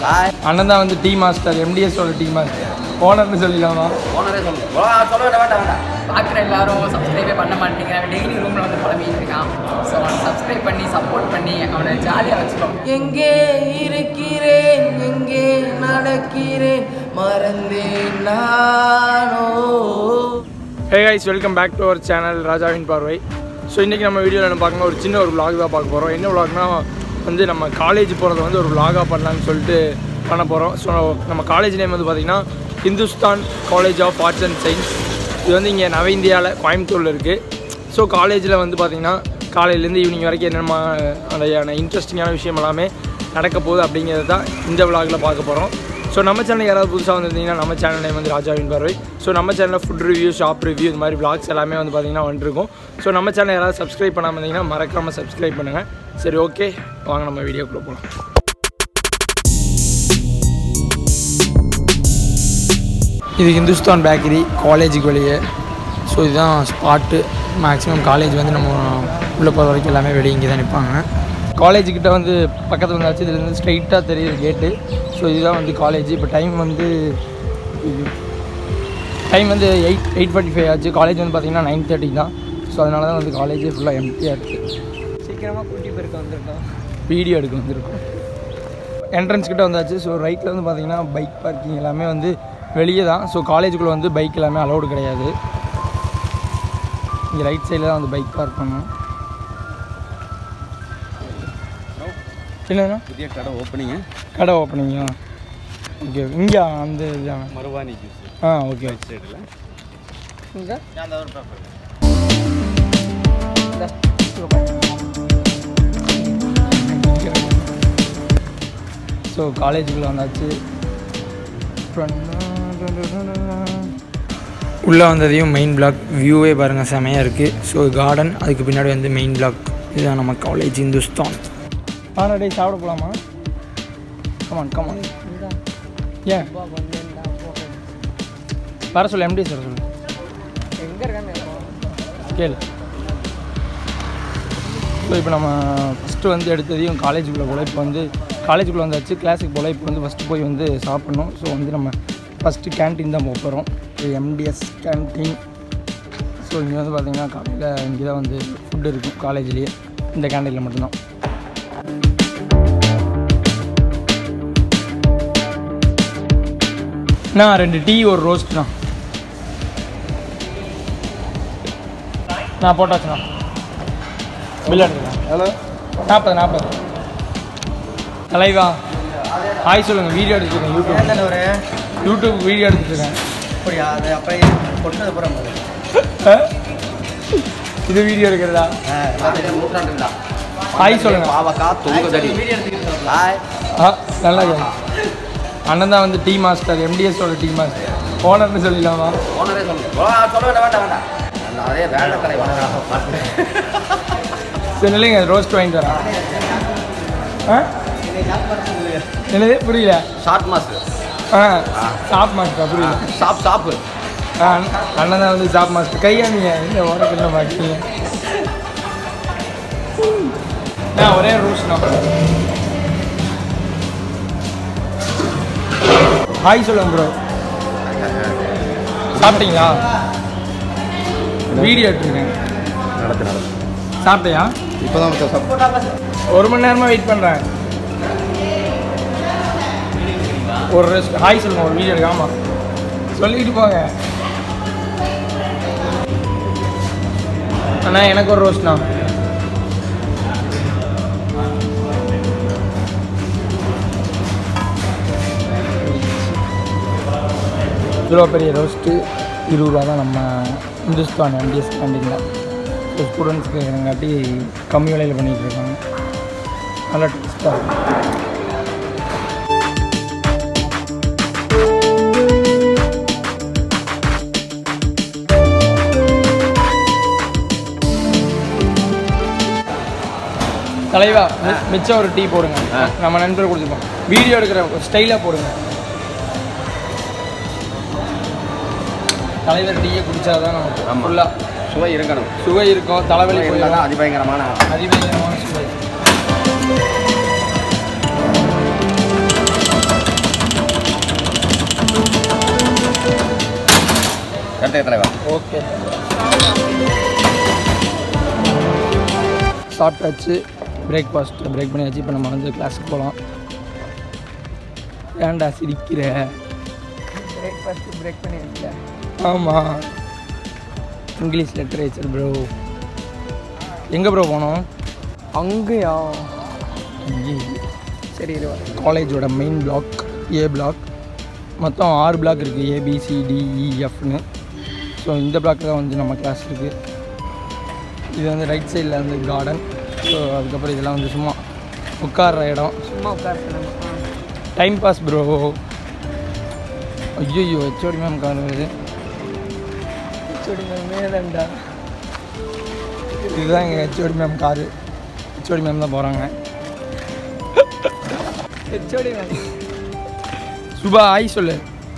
Hi அண்ணன் தான் வந்து டீ மாஸ்டர் எம்டிஎஸோட டீ மாஸ்டர் ஓனர்னு சொல்லிடலாமா ஓனரே சொல்லு சொல்ல சொல்ல வேண்டாம் வேண்டாம் வேண்டாம் பார்க்குற எல்லாரும் சப்ஸ்கிரைபே பண்ண மாட்டேங்கிறாங்க டெய்லி ரூமில் வந்து புலம்பிட்டு இருக்கான் ஸோ அவனை சப்ஸ்கிரைப் பண்ணி சப்போர்ட் பண்ணி அவனை ஜாலியாக வச்சுக்கோ எங்கே இருக்கிறேன் எங்கே நடக்கிறேன் மறந்தேன் நானோ hey guys welcome back to our channel ராஜாவின் பார்வை ஸோ இன்றைக்கி நம்ம வீடியோவில் என்ன பார்க்கணும் ஒரு சின்ன ஒரு vlog தான் பார்க்க போகிறோம் என்ன vlogனா வந்து நம்ம காலேஜ் போகிறத வந்து ஒரு vlog-ஆ பண்ணலான்னு சொல்லிட்டு பண்ண போகிறோம் ஸோ நம்ம காலேஜ் நேம் வந்து பார்த்திங்கன்னா Hindustan college of arts and science இது வந்து இங்கே நவ இந்தியாவில் கோயம்புத்தூரில் இருக்குது ஸோ காலேஜில் வந்து பார்த்திங்கன்னா காலையிலேருந்து ஈவினிங் வரைக்கும் என்னென்ன அதையான இன்ட்ரெஸ்டிங்கான விஷயம் எல்லாமே நடக்க போகுது அப்படிங்கிறது தான் இந்த விலாகில் பார்க்க போகிறோம் ஸோ நம்ம சேனல் யாராவது புதுசாக வந்திருந்தீங்கன்னா நம்ம சேனல் நேம் வந்து ராஜாவின் பார்வை ஸோ நம்ம சேனலில் ஃபுட் ரிவ்யூ ஷாப் ரிவ்யூ இது மாதிரி vlogs எல்லாமே வந்து பார்த்திங்கன்னா வந்துருக்கும் ஸோ நம்ம சேனல் யாராவது சப்ஸ்கிரைப் பண்ணாமல் இருந்தீங்கன்னா மறக்காமல் சப்ஸ்கிரைப் பண்ணுங்கள் சரி ஓகே வாங்க நம்ம வீடியோக்குள்ளே போகலாம் இது ஹிந்துஸ்தான் பேக்கரி காலேஜுக்கு வெளியே ஸோ இதுதான் ஸ்பாட்டு மேக்ஸிமம் காலேஜ் வந்து நம்ம உள்ளே போகிற வரைக்கும் எல்லாமே வெளியே இங்கே தான் நிற்பாங்க காலேஜுக்கிட்ட வந்து பக்கத்தில் வந்தாச்சு இதுலேருந்து ஸ்ட்ரைட்டாக தெரியுது கேட்டு ஸோ இதுதான் வந்து காலேஜ் இப்போ டைம் வந்து இது டைம் வந்து எயிட் எயிட் ஃபார்ட்டி ஃபைவ் ஆச்சு காலேஜ் வந்து பார்த்தீங்கன்னா நைன் தேர்ட்டி தான் ஸோ அதனால தான் வந்து காலேஜே ஃபுல்லாக எம்டியாக இருக்குது சீக்கிரமாக கூட்டி போயிருக்க வந்திருக்கோம் வீடியோ எடுக்க வந்திருக்கோம் என்ட்ரன்ஸ் கிட்ட வந்தாச்சு ஸோ ரைட்டில் வந்து பார்த்தீங்கன்னா பைக் பார்க்கிங் எல்லாமே வந்து வெளியே தான் ஸோ காலேஜுக்குள்ளே வந்து பைக் எல்லாமே அலௌடு கிடையாது இங்கே ரைட் சைடில் தான் வந்து பைக் பார்க் பண்ணணும் என்னண்ணா புதிய கடை ஓப்பனிங்க கடை ஓப்பனிங்கா ஓகே இங்கே அந்த இதுதான் மருவானி ஜூஸ் ஆ ஓகே சைடில் இங்கே அந்த ஒரு பேப்பர் ஸோ காலேஜுக்குள்ளே வந்தாச்சு உள்ளே வந்ததையும் மெயின் பிளாக் வியூவே பாருங்கள் செமையாக இருக்குது ஸோ கார்டன் அதுக்கு பின்னாடி வந்து மெயின் பிளாக் இதுதான் நம்ம காலேஜ் இந்துஸ்தான் ஆனா டே சாப்பிட போகலாமா கமான் கமான் ஏன் வர சொல்லு எம்டி சார் சொல்லு எங்கே இருக்கான்னு கேளு ஸோ இப்போ நம்ம ஃபஸ்ட்டு வந்து எடுத்ததையும் காலேஜுக்குள்ளே போல் இப்போ வந்து காலேஜுக்குள்ளே வந்தாச்சு கிளாஸுக்கு போல் இப்போ வந்து ஃபஸ்ட்டு போய் வந்து சாப்பிட்ணும் ஸோ வந்து நம்ம ஃபஸ்ட்டு கேன்டீன் தான் போக போகிறோம் இது எம்டிஎஸ் கேன்டீன் ஸோ இங்கே வந்து பார்த்திங்கன்னா காலையில் இங்கே தான் வந்து ஃபுட் இருக்கும் காலேஜ்லேயே இந்த கேன்டீனில் மட்டும்தான் நான் ரெண்டு டீ ஒரு ரோஸ்ட்ண்ணா நான் போட்டாச்சுண்ணா பில் எடுத்துக்கலாம் ஹலோ நாற்பது நாற்பது தலைவா ஹாய் சொல்லுங்கள் வீடியோ எடுத்துருக்கேன் யூடியூப் தானே ஒரு யூடியூப் வீடியோ எடுத்துருக்கேன் அப்படியா அது அப்படியே கொண்டது அப்புறம் இது வீடியோ எடுக்கிறதா நூற்றாண்டுங்களா ஹாய் சொல்லுங்க பாவக்கா தொங்குதடி ஹாய் ஆ நல்லா கேட்கு அண்ணன் தான் வந்து டீ மாஸ்டர் எம்டிஎஸோட டீ மாஸ்டர் ஓனர்னு சொல்லிடலாமா ஓனரே சொல்லு சொல்ல சொல்ல வேண்டாம் வேண்டாம் வேண்டாம் அந்த அதே வேலை கடை ஓனராக சரி இல்லைங்க ரோஸ்ட் வாங்கிட்டு வரேன் ஆ என்னது புரியல ஷார்ட் மாஸ் ஆ ஷாப் மாஸ்டர் புரியல ஷாப் ஷாப்பு ஆ, அண்ணன் தான் வந்து ஷாப் மாஸ்டர் கையாமிங்க இந்த ஓரத்தில் மாட்டீங்க ஆ ஒரே ரூல்ஸ் தான் ஹாய் சொல்லுங்க ப்ரோ சாப்பிட்டீங்களா வீடியோ எடுத்துருக்கேன் நடத்து நடத்து சாப்பிட்டியா இப்போ தான் ஒரு மணி நேரமாக வெயிட் பண்ணுறேன் ஒரு ரெஸ்ட் ஹாய் சொல்லுங்க ஒரு வீடியோ எடுக்க ஆமாம் சொல்லிட்டு போங்க அண்ணா எனக்கு ஒரு ரோஸ்ட்ண்ணா இவ்வளோ பெரிய ரோஸ்ட்டு இருபது ரூபா தான் நம்ம இந்துஸ்தான் எம்டிஎஸ் கேண்டீனில் ஸோ ஸ்டூடெண்ட்ஸ்க்கு எங்காட்டி கம்மி விலையில் பண்ணிகிட்டு இருக்காங்க நல்லா டேஸ்ட்டாக இருக்கும் தலைவா மி- மிச்சம் ஒரு டீ போடுங்க நம்ம நண்பர் கொடுத்துருப்போம் வீடியோ எடுக்கிற ஸ்டைலாக போடுங்க தலைவர் டீயை குடிச்சாதான் நமக்கு ஆமா. ஃபுல்லாக சுவை இருக்கணும் சுவை இருக்கும் தலைவலி இருந்தால் போயிடும் தான் அதிபயங்கரமான அதிபயங்கரமான சுவை வாழ்த்துக்க தலைவா ஓகே சாப்பிட்டாச்சு பிரேக்ஃபாஸ்ட் பிரேக் பண்ணியாச்சு இப்போ நம்ம வந்து கிளாஸுக்கு போகலாம் ஏன்டா சிரிக்கிற பிரேக்ஃபாஸ்ட் பிரேக் பண்ணி வச்சுட்டேன் ஆமாம் இங்கிலீஷ் லிட்ரேச்சர் ப்ரோ எங்கே ப்ரோ போனோம் அங்கேயா இங்கே சரி இது காலேஜோட மெயின் பிளாக் ஏ பிளாக் மொத்தம் ஆறு பிளாக் இருக்குது ஏபிசிடிஇஎஃப்னு ஸோ இந்த பிளாக் தான் வந்து நம்ம கிளாஸ் இருக்குது இது வந்து ரைட் சைடில் வந்து கார்டன் ஸோ அதுக்கப்புறம் இதெல்லாம் வந்து சும்மா உட்கார்ற இடம் சும்மா உட்கார டைம் பாஸ் ப்ரோ ஐயோ ஹெச்ஓடி மேம் கார் வருது ஹெச்ஓடி மேலண்டா இதுதான் எங்கள் HOD ma'am car HOD ma'am தான் போகிறாங்க ஹெச்ஓடி மேம் சுபா ஆய் சொல்லு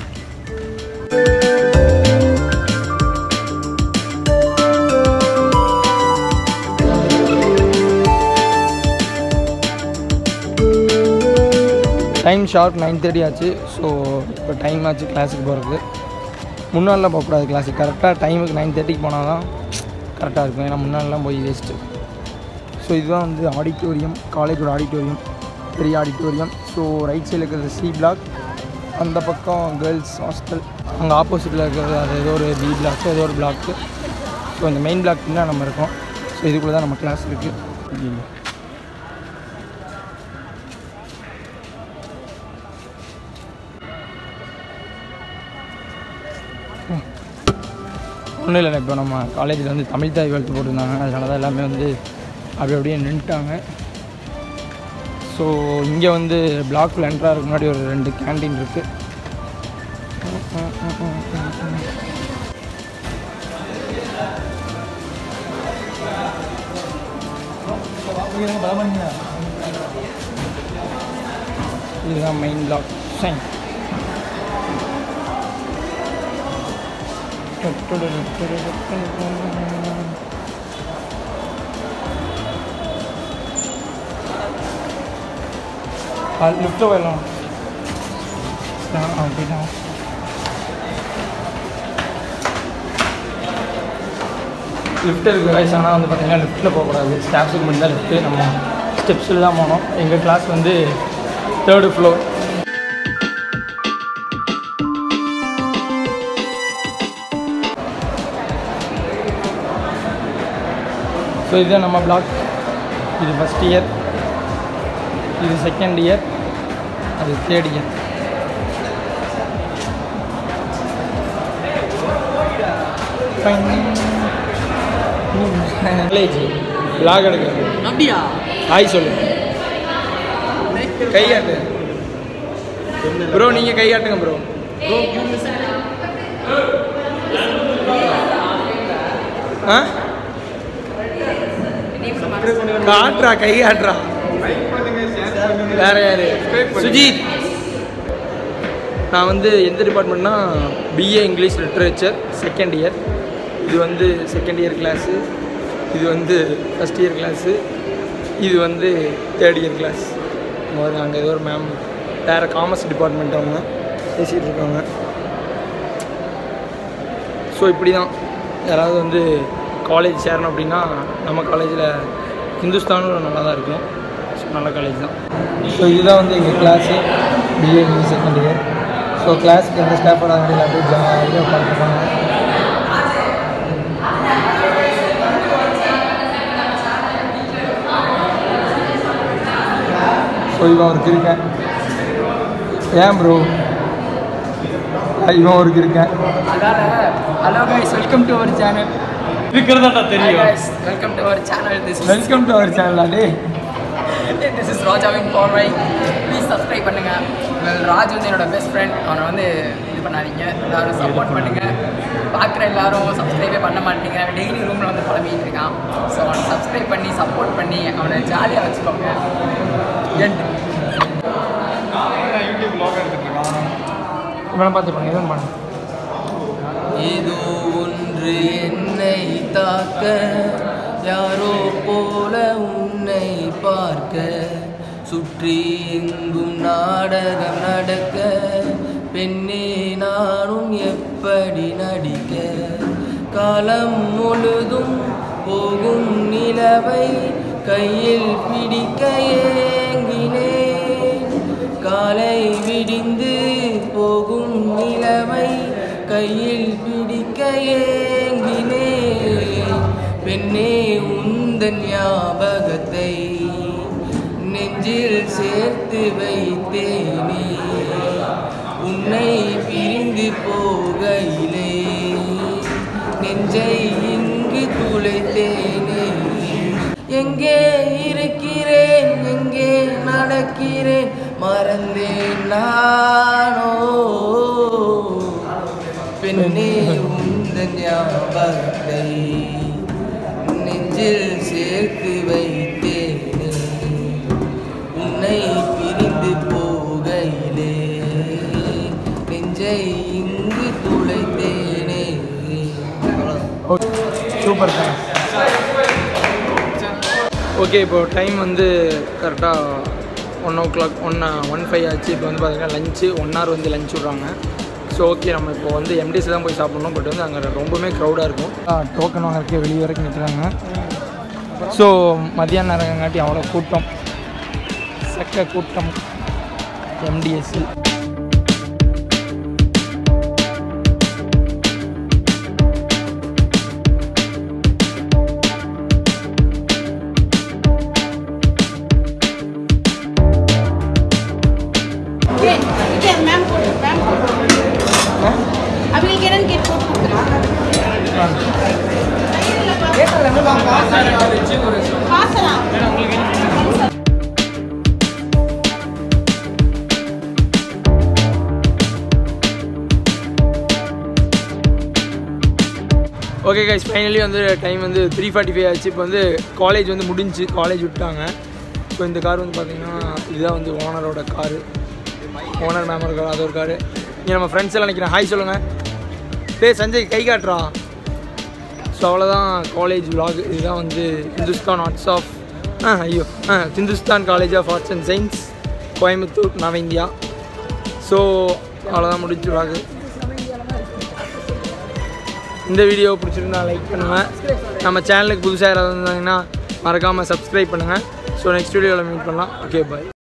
டைம் ஷார்ப் நைன் தேர்ட்டி ஆச்சு ஸோ இப்போ டைம் ஆச்சு கிளாஸுக்கு போகிறதுக்கு முன்னாடிலாம் போகக்கூடாது கிளாஸுக்கு கரெக்டாக டைமுக்கு நைன் தேர்ட்டிக்கு போனால் தான் கரெக்டாக இருக்கும் ஏன்னா முன்னாடிலாம் போய் வேஸ்ட்டு ஸோ இதுதான் வந்து ஆடிட்டோரியம் காலேஜோட ஆடிட்டோரியம் பெரிய ஆடிட்டோரியம் ஸோ ரைட் சைடில் இருக்கிறது சி பிளாக் அந்த பக்கம் கேர்ள்ஸ் ஹாஸ்டல் அங்கே ஆப்போசிட்டில் இருக்கிறது அது ஏதோ ஒரு பி பிளாக் ஏதோ ஒரு பிளாக்கு ஸோ இந்த மெயின் பிளாக் தான் நம்ம இருக்கோம் ஸோ இதுக்குள்ளே தான் நம்ம கிளாஸ் இருக்குது ஒன்றும் இல்லை இப்போ நம்ம காலேஜில் வந்து தமிழ் தாய் வாழ்த்து போட்டிருந்தாங்க அதனால தான் எல்லாமே வந்து அப்படி அப்படியே நின்றுட்டாங்க ஸோ இங்கே வந்து பிளாக்கில் என்ட்ராக முன்னாடி ஒரு ரெண்டு கேண்டீன் இருக்குது இதுதான் மெயின் பிளாக் சைன் லிஃப்ட்டில் போயிடலாம் அப்படின்னா லிஃப்ட் இருக்குது வயசு ஆனால் வந்து பார்த்தீங்கன்னா லிஃப்ட்டில் போகக்கூடாது ஸ்டாஃப்ஸுக்கு மட்டும் தான் லிஃப்ட்டு நம்ம ஸ்டெப்ஸில் தான் போனோம் எங்கள் கிளாஸ் வந்து தேர்டு ஃப்ளோர் ஸோ இதுதான் நம்ம பிளாக் இது ஃபஸ்ட் இயர் இது செகண்ட் இயர் அது தேர்ட் இயர் காலேஜ் பிளாக் எடுக்க அப்படியா ஹாய் சொல்லு கையாட்டு ப்ரோ நீங்கள் கையாட்டுங்க ப்ரோ ஆ காட்டுறா கை காட்டுறா வேற யாரு சுஜித் நான் வந்து எந்த டிபார்ட்மெண்ட்னா BA English literature second year இது வந்து செகண்ட் இயர் கிளாஸு இது வந்து ஃபஸ்ட் இயர் கிளாஸு இது வந்து தேர்ட் இயர் கிளாஸ் முதல்ல அங்கே ஏதோ ஒரு மேம் வேறு காமர்ஸ் டிபார்ட்மெண்ட் அவங்க பேசிகிட்டு இருக்காங்க ஸோ இப்படி தான் யாராவது வந்து காலேஜ் சேரணும் அப்படின்னா நம்ம காலேஜில் ஹிந்துஸ்தானும் நல்லா தான் இருக்கும் ஸோ நல்ல காலேஜ் தான் ஸோ இதுதான் வந்து எங்கள் class BA English second year so கிளாஸுக்கு எந்த ஸ்டாஃப் வராங்க அப்படியே ஜாலியாக உட்காந்துருப்பாங்க ஸோ இவன் ஒரு கிருக்கேன் ஏன் ப்ரோ இவன் ஒரு கிருக்கேன் அதால hello guys welcome to our channel இருக்கிறதா guys welcome to our channel this welcome to our சேனலா டே திஸ் இஸ் ராஜாவின் பார்வை ப்ளீஸ் சப்ஸ்கிரைப் பண்ணுங்க Well, ராஜ் வந்து என்னோட பெஸ்ட் ஃப்ரெண்ட் அவனை வந்து இது பண்ணாதீங்க எல்லாரும் சப்போர்ட் பண்ணுங்க பார்க்குற எல்லாரும் சப்ஸ்கிரைபே பண்ண மாட்டீங்க டெய்லி ரூமில் வந்து புலம்பிட்டு இருக்கான் ஸோ அவனை சப்ஸ்கிரைப் பண்ணி சப்போர்ட் பண்ணி அவனை ஜாலியாக வச்சுக்கோங்க End. இவனை பார்த்துப்பாங்க எதுவும் பண்ண ஏதோ ஒன்று என்னை தாக்க யாரோ போல உன்னை பார்க்க சுற்றி எங்கும் நாடகம் நடக்க பெண்ணே நானும் எப்படி நடிக்க காலம் முழுதும் போகும் நிலவை கையில் பிடிக்க ஏங்கினேன் காலை விடிந்து போகும் நிலவை கையில் பிடிக்க ஏங்கினேன் பெண்ணே உந்தன் ஞாபகத்தை நெஞ்சில் சேர்த்து வைத்தேனே உன்னை பிரிந்து போகையிலே நெஞ்சை இங்கு துளைத்தேனே எங்கே இருக்கிறேன் எங்கே நடக்கிறேன் மறந்தேன் நானோ பெண்ணே உந்தன் ஞாபகத்தை நெஞ்சில் சேர்த்து வைத்தேனே உன்னை பிரிந்து போகையிலே நெஞ்சை இங்கு துளைத்தேனே சூப்பர் சார் ஓகே இப்போ டைம் வந்து கரெக்டாக one o'clock one one five ஆச்சு இப்போ வந்து பார்த்தீங்கன்னா லஞ்சு ஒன் ஹவர் வந்து லஞ்ச் விட்றாங்க ஸோ ஓகே நம்ம இப்போ வந்து எம்டிசி தான் போய் சாப்பிடணும் பட் வந்து அங்கே ரொம்பவுமே க்ரௌடாக இருக்கும் டோக்கன் வாங்குறதுக்கு வெளியே வரைக்கும் நிற்கிறாங்க ஸோ மதியான நேரங்காட்டி அவ்வளோ கூட்டம் சக்க கூட்டம் எம்டிஎஸ்சி மேம் மேம் அவங்களுக்கு என்னன்னு கேட்டு போட்டு கொடுக்குறேன் காசலாம் ஓகே கைஸ் ஃபைனலி வந்து டைம் வந்து த்ரீ ஃபார்ட்டி ஃபைவ் ஆச்சு இப்போ வந்து காலேஜ் வந்து முடிஞ்சு காலேஜ் விட்டாங்க ஸோ இந்த கார் வந்து பார்த்தீங்கன்னா இதுதான் வந்து ஓனரோட காரு ஓனர் மேமோட கார் அது ஒரு காரு இங்கே நம்ம ஃப்ரெண்ட்ஸ் எல்லாம் நினைக்கிறேன் ஹாய் சொல்லுங்கள் டேய் சஞ்சய் கை காட்டுறா ஸோ அவ்வளோதான் காலேஜ் vlog இதுதான் வந்து ஹிந்துஸ்தான் ஆர்ட்ஸ் ஆஃப் ஆ ஐயோ ஆ Hindustan college of arts and science Coimbatore Nava India so அவ்வளோதான் முடிஞ்சு vlog இந்த வீடியோ பிடிச்சிருந்தா லைக் பண்ணுங்கள் நம்ம சேனலுக்கு புதுசாக யாராவது இருந்தாங்கன்னா மறக்காமல் சப்ஸ்கிரைப் பண்ணுங்கள் ஸோ நெக்ஸ்ட் வீடியோவில் மீட் பண்ணலாம் ஓகே பாய்